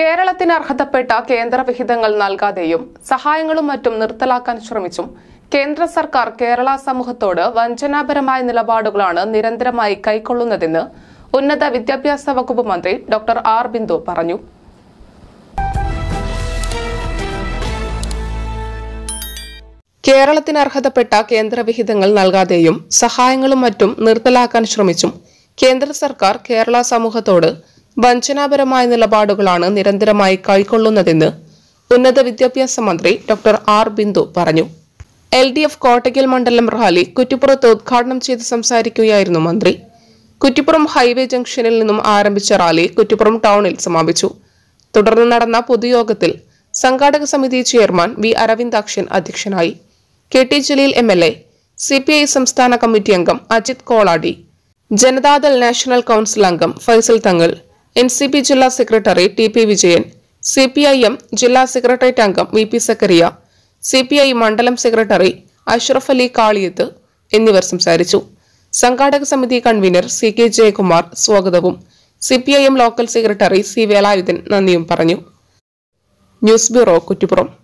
കേരളത്തിന് അർഹതപ്പെട്ട കേന്ദ്ര വിഹിതങ്ങൾ നൽകാതെയും സഹായങ്ങളും മറ്റും നിർത്തലാക്കാൻ ശ്രമിച്ചും കേന്ദ്ര സർക്കാർ കേരള സമൂഹത്തോട് വഞ്ചനാപരമായ നിലപാടുകളാണ് നിരന്തരമായി കൈക്കൊള്ളുന്നതെന്ന് ഉന്നത വിദ്യാഭ്യാസ വകുപ്പ് മന്ത്രി ഡോക്ടർ ആർ ബിന്ദു പറഞ്ഞു കേരളത്തിന് അർഹതപ്പെട്ട കേന്ദ്ര വിഹിതങ്ങൾ നൽകാതെയും സഹായങ്ങളും മറ്റും നിർത്തലാക്കാൻ ശ്രമിച്ചും കേന്ദ്ര സർക്കാർ കേരള സമൂഹത്തോട് വഞ്ചനാപരമായ നിലപാടുകളാണ് നിരന്തരമായി കൈക്കൊള്ളുന്നതെന്ന് ഉന്നത വിദ്യാഭ്യാസ മന്ത്രി ഡോക്ടർ ആർ ബിന്ദു പറഞ്ഞു എൽ ഡി എഫ് കോട്ടയ്ക്കൽ മണ്ഡലം റാലി കുറ്റിപ്പുറത്ത് ഉദ്ഘാടനം ചെയ്ത് സംസാരിക്കുകയായിരുന്നു മന്ത്രി കുറ്റിപ്പുറം ഹൈവേ ജംഗ്ഷനിൽ നിന്നും ആരംഭിച്ച റാലി കുറ്റിപ്പുറം ടൗണിൽ സമാപിച്ചു തുടർന്ന് നടന്ന പൊതുയോഗത്തിൽ സംഘാടക സമിതി ചെയർമാൻ വി അരവിന്ദാക്ഷൻ അധ്യക്ഷനായി K T Jaleel M L A C P I സംസ്ഥാന കമ്മിറ്റി അംഗം അജിത് കോളാടി ജനതാദൾ നാഷണൽ കൗൺസിൽ അംഗം Faisal Thangal N C P ജില്ലാ secretary T P Vijayan C P I M ജില്ലാ സെക്രട്ടേറിയറ്റ് അംഗം V P Zakariya C P I മണ്ഡലം സെക്രട്ടറി അഷ്റഫ് അലി കാളിയത്ത് എന്നിവർ സംസാരിച്ചു സംഘാടക സമിതി കൺവീനർ സി കെ ജയകുമാർ സ്വാഗതവും C P I M local secretary C Velayudhan നന്ദിയും പറഞ്ഞു ന്യൂസ് ബ്യൂറോ കുറ്റിപ്പുറം